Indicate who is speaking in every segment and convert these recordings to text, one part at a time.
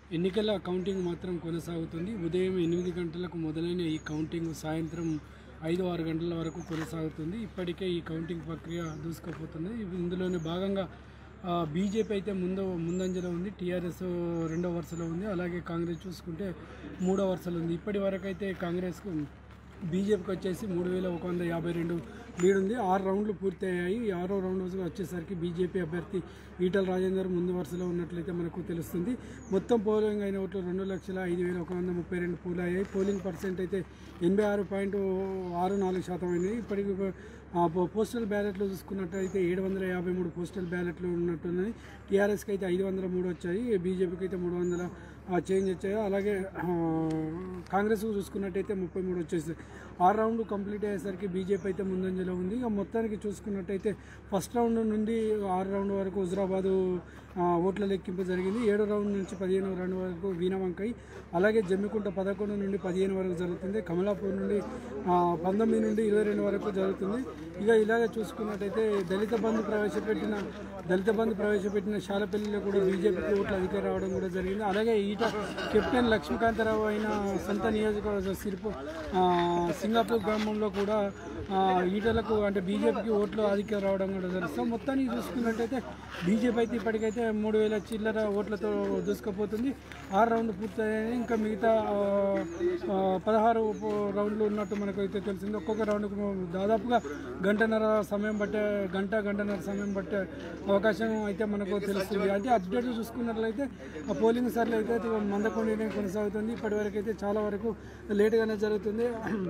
Speaker 1: ఎన్నికల కౌంటింగ్ మాత్రం కొనసాగుతుంది ఉదయం ఎనిమిది గంటలకు మొదలైన ఈ కౌంటింగ్ సాయంత్రం ఐదు ఆరు గంటల వరకు కొనసాగుతుంది ఇప్పటికే ఈ కౌంటింగ్ ప్రక్రియ దూసుకుపోతుంది ఇందులోనే భాగంగా ఆ, బీజేపీ అయితే ముందు ముందంజలో ఉంది టీఆర్ఎస్ రెండో వరుసలో ఉంది అలాగే కాంగ్రెస్ చూసుకుంటే మూడో వరుసలో ఉంది ఇప్పటి వరకు అయితే కాంగ్రెస్కు బీజేపీకి వచ్చేసి మూడు వేల ఒక వంద యాభై రెండు లీడ్ ఉంది ఆరు రౌండ్లు పూర్తయ్యాయి ఈ ఆరో రౌండ్ వచ్చేసరికి బీజేపీ అభ్యర్థి ఈటల రాజేందర్ ముందు వరుసలో ఉన్నట్లయితే మనకు తెలుస్తుంది మొత్తం పోలింగ్ అయిన ఓట్లు రెండు లక్షల ఐదు వేల ఒక వంద ముప్పై రెండు పూలు అయ్యాయి పోలింగ్ పర్సెంట్ అయితే ఎనభై ఆరు పాయింట్ ఆరు నాలుగు శాతం అయినాయి ఇప్పటికి ఆ పో- పోస్టల్ బ్యాలెట్లు చూసుకున్నట్టయితే ఏడు వందల యాభై మూడు పోస్టల్ బ్యాలెట్లు ఉన్నట్టున్నాయి టీఆర్ఎస్కి అయితే ఐదు వందల మూడు వచ్చాయి బీజేపీకి అయితే మూడు వందల ఆ, చేంజ్ వచ్చాయి అలాగే ఆ, కాంగ్రెస్ చూసుకున్నట్టయితే ముప్పై మూడు వచ్చేసి ఆరు రౌండ్ కంప్లీట్ అయ్యేసరికి బీజేపీ అయితే ముందంజలో ఉంది ఇక మొత్తానికి చూసుకున్నట్టయితే ఫస్ట్ రౌండ్ నుండి ఆరు రౌండ్ వరకు హుజరాబాదు ఆ, ఓట్ల లెక్కింపు జరిగింది ఏడో రౌండ్ నుంచి పదిహేను రౌండ్ వరకు వీణవంకై అలాగే జమ్మికుంట పదకొండు నుండి పదిహేను వరకు జరుగుతుంది కమలాపూర్ నుండి ఆ, పంతొమ్మిది నుండి ఇరవై రెండు వరకు జరుగుతుంది ఇక ఇలాగే చూసుకున్నట్టయితే దళిత బంధు ప్రవేశపెట్టిన దళిత బంధు ప్రవేశపెట్టిన శాలపల్లిలో కూడా బీజేపీకి ఓట్లు అధికారం రావడం కూడా జరిగింది అలాగే ఈట కెప్టెన్ లక్ష్మీకాంతరావు అయిన సొంత నియోజకవర్గ సిరిపు ఆ, సింగాపూర్ గ్రామంలో కూడా ఆ, ఈటలకు అంటే బీజేపీకి ఓట్లు అధికారం రావడం కూడా జరుగుతుంది మొత్తానికి చూసుకున్నట్టయితే బీజేపీ అయితే ఇప్పటికైతే మూడు వేల చిల్లర ఓట్లతో దూసుకుపోతుంది ఆరు రౌండ్ పూర్తయ్యాయి ఇంకా మిగతా ఆ, ఆ, పదహారు పో- రౌండ్లు ఉన్నట్టు మనకు అయితే తెలిసింది ఒక్కొక్క రౌండ్కు దాదాపుగా గంటన్నర సమయం పట్టే గంట గంటన్నర సమయం పట్టే అవకాశం అయితే మనకు తెలుస్తుంది అంటే అప్డేట్ చూసుకున్నట్లయితే ఆ పోలింగ్ సర్లు అయితే మందకొండనే కొనసాగుతుంది ఇప్పటివరకు అయితే చాలా వరకు లేటుగానే జరుగుతుంది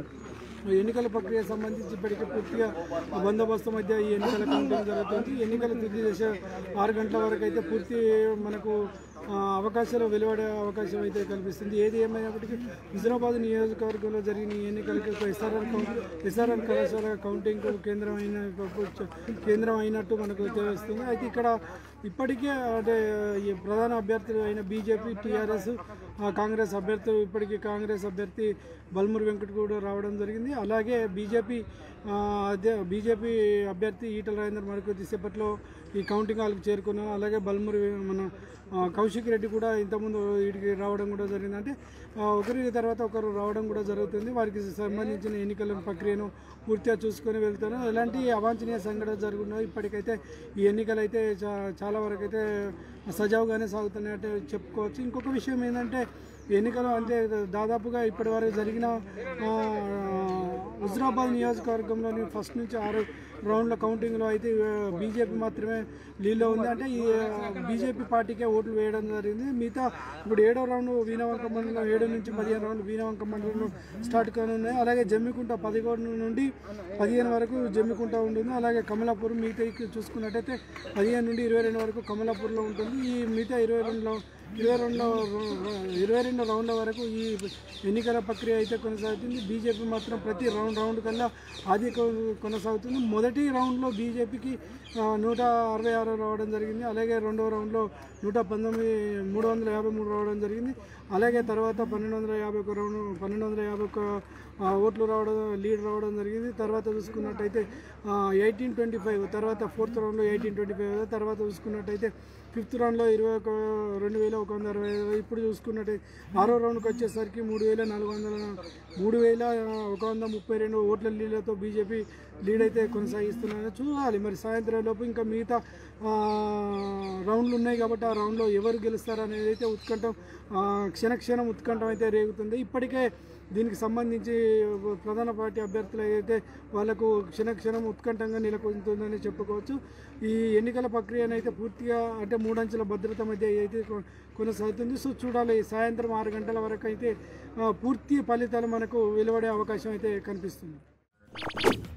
Speaker 1: ఎన్నికల ప్రక్రియ సంబంధించి ఇప్పటికే పూర్తిగా బందోబస్తు మధ్య ఈ ఎన్నికల కౌంటింగ్ జరుగుతుంది ఎన్నికల తుది దశ ఆరు గంటల వరకు అయితే పూర్తి మనకు ఆ, అవకాశాలు వెలువడే అవకాశం అయితే కల్పిస్తుంది ఏది ఏమైనప్పటికీ హుజరాబాద్ నియోజకవర్గంలో జరిగిన ఈ ఎన్నికలకి ఒక ఎస్ఆర్ఆర్ కౌంట్ ఎస్ఆర్ఆర్ కళాశాల కౌంటింగ్ కేంద్రం అయిన కేంద్రం అయినట్టు మనకు తెలుస్తుంది అయితే ఇక్కడ ఇప్పటికే అంటే ఈ ప్రధాన అభ్యర్థులు అయిన బీజేపీ టీఆర్ఎస్ కాంగ్రెస్ అభ్యర్థులు ఇప్పటికీ కాంగ్రెస్ అభ్యర్థి బల్మూరి వెంకట్ కూడా రావడం జరిగింది అలాగే బీజేపీ ఆ, అదే బీజేపీ అభ్యర్థి ఈటల రాజేందర్ మరికొద్ది కొద్దిసేపట్లో ఈ కౌంటింగ్ హాల్కి చేరుకున్నాం అలాగే బల్మూరి మన ఆ, కౌశిక్ రెడ్డి కూడా ఇంతకుముందు వీటికి రావడం కూడా జరిగింది అంటే ఆ, ఒకరి తర్వాత ఒకరు రావడం కూడా జరుగుతుంది వారికి సంబంధించిన ఎన్నికల ప్రక్రియను పూర్తిగా చూసుకొని వెళ్తాను ఎలాంటి అవాంఛనీయ సంఘటన జరుగుతున్నాయి ఇప్పటికైతే ఈ ఎన్నికలు అయితే చా- చాలా వరకు అయితే సజావుగానే సాగుతున్నాయంటే చెప్పుకోవచ్చు ఇంకొక విషయం ఏంటంటే ఎన్నికలు అంటే దాదాపుగా ఇప్పటి వరకు జరిగిన ఆ, హుజరాబాద్ నియోజకవర్గంలోని ఫస్ట్ నుంచి ఆరు రౌండ్ల కౌంటింగ్లో అయితే బీజేపీ మాత్రమే లీడ్లో ఉంది అంటే ఈ బీజేపీ పార్టీకే ఓట్లు వేయడం జరిగింది మిగతా ఇప్పుడు ఏడో రౌండ్ వీణవంక మండలం ఏడు నుంచి పదిహేను రౌండ్లు వీణవంక మండలంలో స్టార్ట్ కానున్నాయి అలాగే జమ్మికుంట పదిహేను నుండి పదిహేను వరకు జమ్మికుంట ఉంటుంది అలాగే కమలాపూర్ మిగతా ఇక్కడ చూసుకున్నట్టయితే పదిహేను నుండి ఇరవై రెండు వరకు కమలాపూర్లో ఉంటుంది ఈ మిగతా ఇరవై రెండులో ఇరవై రెండు ఇరవై రెండు రౌండ్ల వరకు ఈ ఎన్నికల ప్రక్రియ అయితే కొనసాగుతుంది బీజేపీ మాత్రం ప్రతి రౌండ్ రౌండ్ కల్లా ఆధిక్యం కొనసాగుతుంది మొదటి రౌండ్లో బీజేపీకి ఆ, నూట అరవై ఆరు రావడం జరిగింది అలాగే రెండవ రౌండ్లో నూట పంతొమ్మిది మూడు వందల యాభై మూడు రావడం జరిగింది అలాగే తర్వాత పన్నెండు వందల యాభై ఒక రౌండ్ పన్నెండు వందల యాభై ఒక ఆ, ఓట్లు రావడం లీడ్ రావడం జరిగింది తర్వాత చూసుకున్నట్టయితే ఎయిటీన్ ట్వంటీ ఫైవ్ తర్వాత ఫోర్త్ రౌండ్లో ఎయిటీన్ ట్వంటీ ఫైవ్ తర్వాత చూసుకున్నట్టయితే ఫిఫ్త్ రౌండ్లో ఇరవై ఒక రెండు వేల ఒక వంద అరవై ఐదు. ఇప్పుడు చూసుకున్నట్టయితే ఆరో రౌండ్కి వచ్చేసరికి మూడు వేల నాలుగు వందల మూడు వేల ఒక వంద ముప్పై రెండు ఓట్ల లీడ్లతో బీజేపీ లీడ్ అయితే కొనసాగిస్తున్నారు చూడాలి మరి సాయంత్రం లోపు ఇంకా మిగతా ఆ, రౌండ్లు ఉన్నాయి కాబట్టి ఆ రౌండ్లో ఎవరు గెలుస్తారు అనేది అయితే ఉత్కంఠం ఆ, క్షణ క్షణం ఉత్కంఠం అయితే రేగుతుంది ఇప్పటికే దీనికి సంబంధించి ప్రధాన పార్టీ అభ్యర్థులు అయితే వాళ్లకు క్షణ క్షణం ఉత్కంఠంగా నెలకొంటుందని చెప్పుకోవచ్చు ఈ ఎన్నికల ప్రక్రియను అయితే పూర్తిగా అంటే మూడంచెల భద్రత మధ్య అయితే కొ- కొనసాగుతుంది సో చూడాలి సాయంత్రం ఆరు గంటల వరకు అయితే ఆ, పూర్తి ఫలితాలు మనకు వెలువడే అవకాశం అయితే కనిపిస్తుంది